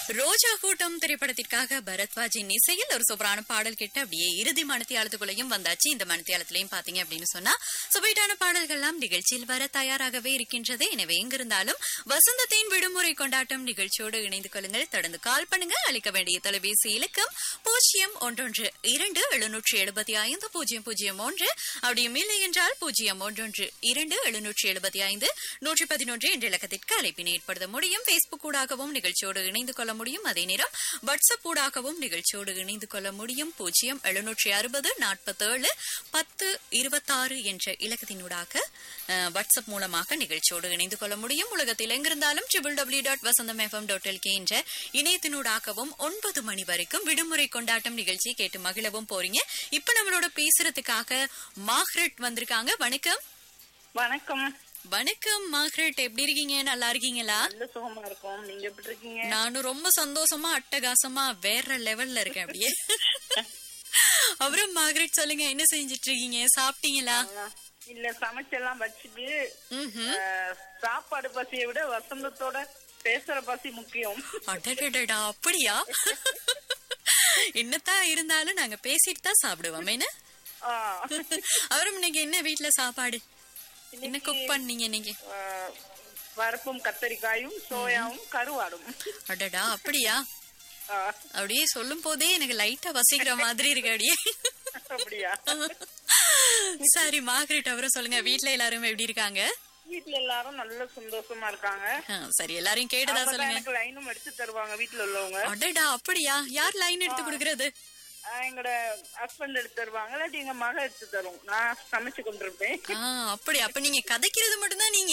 ரோஜா கூட்டம் திரைப்படத்திற்காக பரத்வாஜின் இசையில் ஒரு சூப்பரான பாடல் கேட்டு அப்படியே இறுதி மனத்தியாலத்துக்குள்ளேயும் வந்தாச்சு இந்த மனத்தியாலத்திலையும் பாத்தீங்க அப்படின்னு சொன்னா சுவைட்டான பாடல்கள்லாம் நிகழ்ச்சியில் வர தயாராகவே இருக்கின்றது எனவே எங்கிருந்தாலும் வசந்தத்தின் விடுமுறை கொண்டாட்டம் நிகழ்ச்சியோடு இணைந்து கொள்ளுங்கள் தொடர்ந்து கால் பண்ணுங்க அளிக்க வேண்டிய தொலைபேசி இலக்கம் பூஜ்ஜியம் ஒன்றொன்று இரண்டு எழுநூற்றி எழுபத்தி ஐந்து பூஜ்ஜியம் பூஜ்ஜியம் ஒன்று அப்படியும் இல்லை என்றால் பூஜ்ஜியம் ஒன்றொன்று இரண்டு எழுநூற்றி எழுபத்தி ஐந்து நூற்றி பதினொன்று என்ற இலக்கத்திற்கு அழைப்பினை ஏற்படுத்த முடியும் பேஸ்புக் ஊடாகவும் நிகழ்ச்சியோடு இணைந்து கொள்ள முடியும் அதே நேரம் வாட்ஸ்அப் ஊடாகவும் நிகழ்ச்சியோடு இணைந்து கொள்ள முடியும் பூஜ்ஜியம் எழுநூற்றி அறுபது நாற்பத்தேழு பத்து இருபத்தாறு என்ற இலக்கத்தினூடாக அஹ், வாட்ஸ்அப் மூலமாக நிகழ்ச்சியோடு இணைந்து கொள்ள முடியும் உலகத்தில் எங்கிருந்தாலும் triple W dot Vasantham FM dot LK என்ற இணையத்தினூடாகவும் ஒன்பது மணி வரைக்கும் விடுமுறை கொண்டாட்டம் நிகழ்ச்சி கேட்டு மகிழவும் போறீங்க இப்ப நம்மளோட பேசுறதுக்காக மார்க்ரெட் வந்திருக்காங்க வணக்கம் வணக்கம் வணக்கம் மார்க்ரெட் எப்படி இருக்கீங்க நல்லா இருக்கீங்களா நல்ல சுகமா இருக்கும் நீங்க எப்படி இருக்கீங்க நானும் ரொம்ப சந்தோஷமா அட்டகாசமா வேற லெவல்ல இருக்கேன் அப்படியே அப்புறம் மார்கரெட் சொல்லுங்க என்ன செஞ்சிட்டு இருக்கீங்க சாப்பிட்டீங்களா ஆ, இல்ல சமைச்செல்லாம் வச்சுட்டு ம்ஹும். ஆ, சாப்பாடு பசியை விட வசந்தத்தோட பேசுற பசி முக்கியம் அடடடடா அப்படியா என்னத்தான் இருந்தாலும் நாங்க பேசிட்டு தான் சாப்பிடுவோம் என்ன ஆ, அப்புறம் இன்னைக்கு என்ன வீட்ல சாப்பாடு என்ன குக் பண்ணீங்க நீங்க ஆ, பருப்பும் கத்தரிக்காயும் சோயாவும் கருவாடும் அடடா அப்படியா ஆ, அப்படியே சொல்லும் போதே எனக்கு லைட்டா வசிக்கிற மாதிரி இருக்கு அப்படியே அப்படியா சரி மார்கரெட் அப்புறம் சொல்லுங்க வீட்ல எல்லாரும் எப்படி இருக்காங்க வீட்டுல எல்லாரும் நல்ல சந்தோஷமா இருக்காங்க ஆ, சரி எல்லாரையும் கேட்டதா அப்பதான் சொல்லுங்க எனக்கு லைனும் எடுத்து தருவாங்க வீட்டுல உள்ளவங்க அடடா அப்படியா யார் லைன் எடுத்து கொடுக்கறது ஆ, எங்களோட ஹஸ்பண்ட் எடுத்து தருவாங்க இல்லாட்டி எங்க மக எடுத்து தரும் நான் சமைச்சு கொண்டிருப்பேன் ஆ அப்படி அப்ப நீங்க கதைக்கிறது மட்டும்தான் நீங்க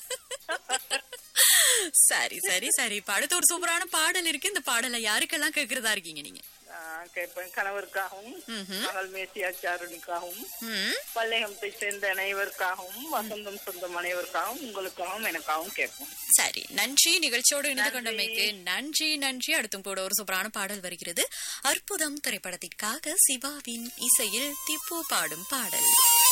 சரி சரி சரி இப்ப அடுத்த ஒரு சூப்பரான பாடல் இருக்கு இந்த பாடலை யாருக்கெல்லாம் கேக்குறதா இருக்கீங்க நீங்க ஆ, கேட்பேன் கணவருக்காகவும் ம்ஹும். மகள் மேசியாச்சாரணிக்காகவும் ம், பல்லேகத்தை சேர்ந்த அனைவருக்காகவும் வசந்தம் சொந்தம் அனைவருக்காகவும் உங்களுக்காகவும் எனக்காகவும் கேட்போம் சரி நன்றி நிகழ்ச்சியோடு இணைந்து கொண்டமைக்கு நன்றி நன்றி அடுத்தும் கூட ஒரு சூப்பரான பாடல் வருகிறது அற்புதம் திரைப்படத்திற்காக சிவாவின் இசையில் திப்பு பாடும் பாடல்